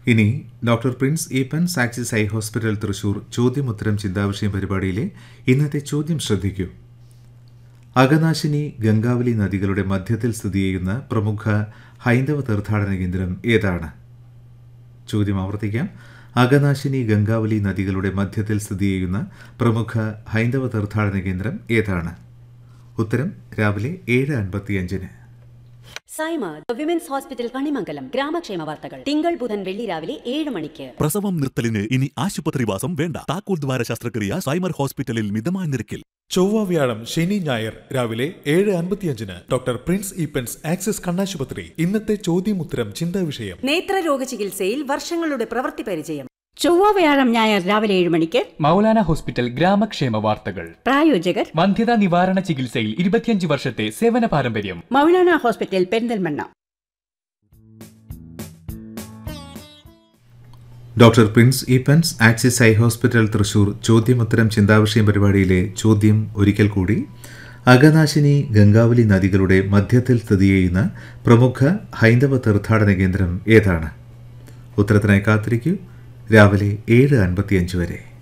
ഇനി doctor Prince Eapen Axis eye hospital Thrissur ചോദ്യമുത്തരം ചിന്താവിഷയം പരിപാടിയിലെ ഇന്നത്തെ ചോദ്യം ശ്രദ്ധിക്കൂ അകനാശിനി ഗംഗാവലി നദികളുടെ മധ്യത്തിൽ സ്ഥിതി ചെയ്യുന്ന പ്രമുഖ ഹൈന്ദവ തീർത്ഥാടന കേന്ദ്രം ഏതാണ് ചോദ്യം ആവർത്തിക്കാം അകനാശിനി ഗംഗാവലി നദികളുടെ മധ്യത്തിൽ സ്ഥിതി ചെയ്യുന്ന പ്രമുഖ ഹൈന്ദവ തീർത്ഥാടന കേന്ദ്രം ഏതാണ് ഉത്തരം രാവിലെ ഏഴ് അൻപത്തിയഞ്ചിന് Saima the women's hospital Kanimangalam ഗ്രാമക്ഷേമ വാർത്തകൾ തിങ്കൾ ബുധൻ വെള്ളി രാവിലെ ഏഴ് മണിക്ക് പ്രസവം നിർത്തലിന് ഇനി ആശുപത്രിവാസം വേണ്ട താക്കോൽ ദ്വാര ശസ്ത്രക്രിയ സൈമർ ഹോസ്പിറ്റലിൽ മിതമായ നിരക്കിൽ ചൊവ്വ വ്യാഴം ശനി ഞായർ രാവിലെ ഏഴ് അൻപത്തിയഞ്ചിന് ഡോക്ടർ പ്രിൻസ് ഈപ്പൻസ് ആക്സിസ് കണ്ണാശുപത്രി ഇന്നത്തെ ചോദ്യമുത്തരം ചിന്താ വിഷയം നേത്രരോഗ ചികിത്സയിൽ വർഷങ്ങളുടെ പ്രവൃത്തി പരിചയം ചൊവ്വ വ്യാഴം ഞായർ രാവിലെ ഏഴ് മണിക്ക് മൗലാന ഹോസ്പിറ്റൽ ഗ്രാമക്ഷേമ വാർത്തകൾ പ്രായോജകർ വന്ധ്യതാ നിവാരണ ചികിത്സയിൽ ഇരുപത്തിയഞ്ച് വർഷത്തെ സേവന പാരമ്പര്യം Maulana hospital Perinthalmanna doctor Prince Eapen's Axis eye hospital Thrissur ചോദ്യമുത്തരം ചിന്താവിഷയം പരിപാടിയിലെ ചോദ്യം ഒരിക്കൽ കൂടി അകനാശിനി ഗംഗാവലി നദികളുടെ മധ്യത്തിൽ സ്ഥിതി ചെയ്യുന്ന പ്രമുഖ ഹൈന്ദവ തീർത്ഥാടന കേന്ദ്രം ഏതാണ് ഉത്തരത്തിനായി കാത്തിരിക്കൂ രാവിലെ ഏഴ് അൻപത്തിയഞ്ച് വരെ